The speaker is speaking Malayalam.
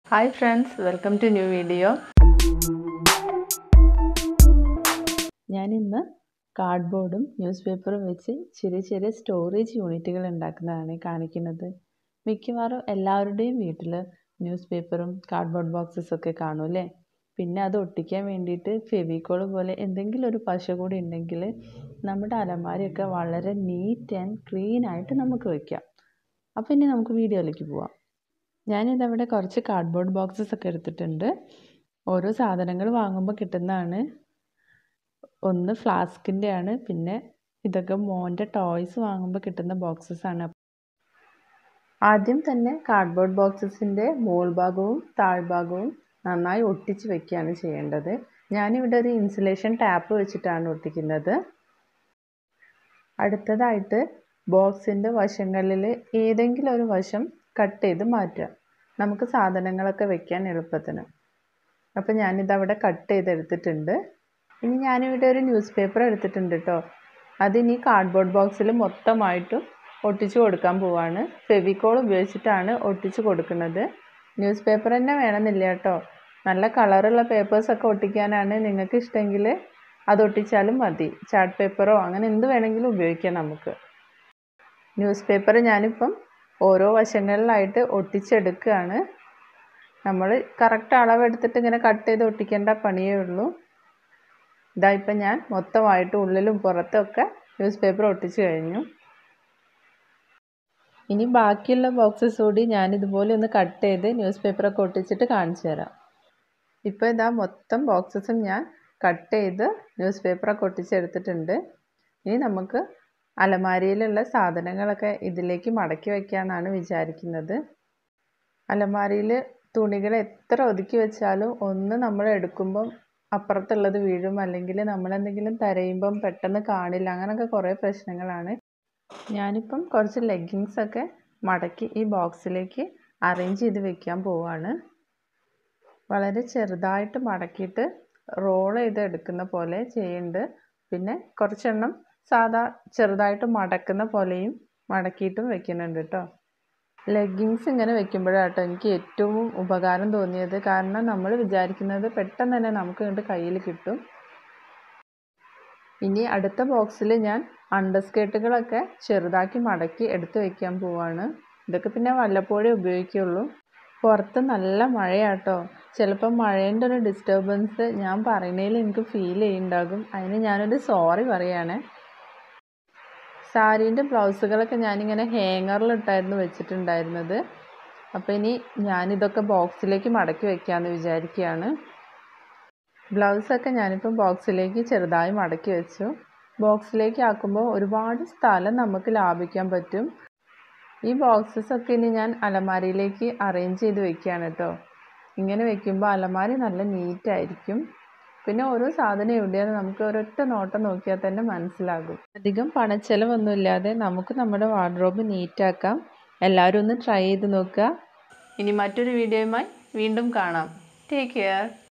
hi friends welcome to new video ഞാനിന്ന് കാർഡ്ബോർഡും ന്യൂസ് പേപ്പറും വെച്ച് ചെറിയ ചെറിയ സ്റ്റോറേജ് യൂണിറ്റുകൾ ഉണ്ടാക്കുന്നതാണ് കാണിക്കുന്നത് മിക്കവാറും എല്ലാവരുടെയും വീട്ടിൽ ന്യൂസ് പേപ്പറും കാർഡ്ബോർഡ് ബോക്സസ് ഒക്കെ കാണും അല്ലേ പിന്നെ അത് ഒട്ടിക്കാൻ വേണ്ടിയിട്ട് ഫെവിക്കോൾ പോലെ എന്തെങ്കിലും ഒരു പശ കൂടി ഉണ്ടെങ്കിൽ നമ്മുടെ അലമാരയൊക്കെ വളരെ നീറ്റ് ആൻഡ് ക്ലീൻ ആയിട്ട് നമുക്ക് വയ്ക്കാം അപ്പോൾ ഇനി നമുക്ക് വീഡിയോയിലേക്ക് പോവാം ഞാനിതവിടെ കുറച്ച് കാർഡ്ബോർഡ് ബോക്സസ് ഒക്കെ എടുത്തിട്ടുണ്ട് ഓരോ സാധനങ്ങൾ വാങ്ങുമ്പോൾ കിട്ടുന്നതാണ് ഒന്ന് ഫ്ലാസ്കിൻ്റെ ആണ് പിന്നെ ഇതൊക്കെ മോൻ്റെ ടോയ്സ് വാങ്ങുമ്പോൾ കിട്ടുന്ന ബോക്സസ് ആണ് ആദ്യം തന്നെ കാർഡ്ബോർഡ് ബോക്സസിൻ്റെ മോൾ ഭാഗവും താഴ്ഭാഗവും നന്നായി ഒട്ടിച്ച് വെക്കുകയാണ് ചെയ്യേണ്ടത് ഞാനിവിടെ ഒരു ഇൻസുലേഷൻ ടാപ്പ് വെച്ചിട്ടാണ് ഒട്ടിക്കുന്നത് അടുത്തതായിട്ട് ബോക്സിൻ്റെ വശങ്ങളിൽ ഏതെങ്കിലും ഒരു വശം കട്ട് ചെയ്ത് മാറ്റുക നമുക്ക് സാധനങ്ങളൊക്കെ വെക്കാൻ എളുപ്പത്തിന് അപ്പോൾ ഞാനിതവിടെ കട്ട് ചെയ്തെടുത്തിട്ടുണ്ട് ഇനി ഞാനിവിടെ ഒരു ന്യൂസ് പേപ്പർ എടുത്തിട്ടുണ്ട് കേട്ടോ അതിനി കാർഡ്ബോർഡ് ബോക്സിൽ മൊത്തമായിട്ടും ഒട്ടിച്ച് കൊടുക്കാൻ പോവാണ് ഫെവിക്കോൾ ഉപയോഗിച്ചിട്ടാണ് ഒട്ടിച്ച് കൊടുക്കുന്നത് ന്യൂസ് പേപ്പർ തന്നെ വേണമെന്നില്ല കേട്ടോ നല്ല കളറുള്ള പേപ്പേഴ്സൊക്കെ ഒട്ടിക്കാനാണ് നിങ്ങൾക്ക് ഇഷ്ടമെങ്കിൽ അത് ഒട്ടിച്ചാലും മതി ചാർട്ട് പേപ്പറോ അങ്ങനെ എന്ത് വേണമെങ്കിലും ഉപയോഗിക്കാം നമുക്ക് ന്യൂസ് പേപ്പർ ഞാനിപ്പം ഓരോ വശങ്ങളിലായിട്ട് ഒട്ടിച്ചെടുക്കുകയാണ് നമ്മൾ കറക്റ്റ് അളവെടുത്തിട്ട് ഇങ്ങനെ കട്ട് ചെയ്ത് ഒട്ടിക്കേണ്ട പണിയേ ഉള്ളൂ ഇതാ ഇപ്പം ഞാൻ മൊത്തമായിട്ട് ഉള്ളിലും പുറത്തൊക്കെ ന്യൂസ് പേപ്പർ ഒട്ടിച്ച് കഴിഞ്ഞു ഇനി ബാക്കിയുള്ള ബോക്സസ് കൂടി ഞാൻ ഇതുപോലെ ഒന്ന് കട്ട് ചെയ്ത് ന്യൂസ് പേപ്പറൊക്കെ ഒട്ടിച്ചിട്ട് കാണിച്ചു തരാം ഇപ്പോൾ ഇതാ മൊത്തം ബോക്സസും ഞാൻ കട്ട് ചെയ്ത് ന്യൂസ് പേപ്പറൊക്കെ ഒട്ടിച്ചെടുത്തിട്ടുണ്ട് ഇനി നമുക്ക് അലമാരിയിലുള്ള സാധനങ്ങളൊക്കെ ഇതിലേക്ക് മടക്കി വയ്ക്കാമെന്നാണ് വിചാരിക്കുന്നത് അലമാരിയിൽ തുണികൾ എത്ര ഒതുക്കി വെച്ചാലും ഒന്ന് നമ്മൾ എടുക്കുമ്പം അപ്പുറത്തുള്ളത് വീഴും അല്ലെങ്കിൽ നമ്മളെന്തെങ്കിലും തരയുമ്പം പെട്ടെന്ന് കാണില്ല അങ്ങനെയൊക്കെ കുറേ പ്രശ്നങ്ങളാണ് ഞാനിപ്പം കുറച്ച് ലെഗിങ്സ് ഒക്കെ മടക്കി ഈ ബോക്സിലേക്ക് അറേഞ്ച് ചെയ്ത് വെക്കാൻ പോവാണ് വളരെ ചെറുതായിട്ട് മടക്കിയിട്ട് റോൾ ചെയ്ത് എടുക്കുന്ന പോലെ ചെയ്യുന്നുണ്ട് പിന്നെ കുറച്ചെണ്ണം സാധാ ചെറുതായിട്ട് മടക്കുന്ന പോലെയും മടക്കിയിട്ടും വെക്കുന്നുണ്ട് കേട്ടോ ലെഗിങ്സ് ഇങ്ങനെ വെക്കുമ്പോഴാട്ടോ എനിക്ക് ഏറ്റവും ഉപകാരം തോന്നിയത് കാരണം നമ്മൾ വിചാരിക്കുന്നത് പെട്ടെന്ന് തന്നെ നമുക്ക് ഇങ്ങോട്ട് കയ്യിൽ കിട്ടും ഇനി അടുത്ത ബോക്സിൽ ഞാൻ അണ്ടർസ്കേർട്ടുകളൊക്കെ ചെറുതാക്കി മടക്കി എടുത്ത് വെക്കാൻ പോവാണ് ഇതൊക്കെ പിന്നെ വല്ലപ്പോഴേ ഉപയോഗിക്കുള്ളൂ പുറത്ത് നല്ല മഴയാട്ടോ ചിലപ്പോൾ മഴേൻ്റെ ഒരു ഡിസ്റ്റർബൻസ് ഞാൻ പറയുന്നതിൽ എനിക്ക് ഫീൽ ചെയ്യുന്നുണ്ടാകും അതിന് ഞാനൊരു സോറി പറയാണ് സാരീൻ്റെ ബ്ലൗസുകളൊക്കെ ഞാനിങ്ങനെ ഹാങ്ങറിലിട്ടായിരുന്നു വെച്ചിട്ടുണ്ടായിരുന്നത് അപ്പോൾ ഇനി ഞാനിതൊക്കെ ബോക്സിലേക്ക് മടക്കി വയ്ക്കാമെന്ന് വിചാരിക്കുകയാണ് ബ്ലൗസൊക്കെ ഞാനിപ്പം ബോക്സിലേക്ക് ചെറുതായി മടക്കി വെച്ചു ബോക്സിലേക്ക് ആക്കുമ്പോൾ ഒരുപാട് സ്ഥലം നമുക്ക് ലാഭിക്കാൻ പറ്റും ഈ ബോക്സസ് ഒക്കെ ഇനി ഞാൻ അലമാരിയിലേക്ക് അറേഞ്ച് ചെയ്ത് വെക്കുകയാണ് കേട്ടോ ഇങ്ങനെ വെക്കുമ്പോൾ അലമാരി നല്ല നീറ്റായിരിക്കും പിന്നെ ഓരോ സാധനം എവിടെയാണെന്ന് നമുക്ക് ഒരൊറ്റ നോട്ടം നോക്കിയാൽ തന്നെ മനസ്സിലാകും അധികം പണച്ചെലവൊന്നുമില്ലാതെ നമുക്ക് നമ്മുടെ വാർഡ്രോബ് നീറ്റാക്കാം എല്ലാവരും ഒന്ന് ട്രൈ ചെയ്ത് നോക്കുക ഇനി മറ്റൊരു വീഡിയോയുമായി വീണ്ടും കാണാം ടേക്ക് കെയർ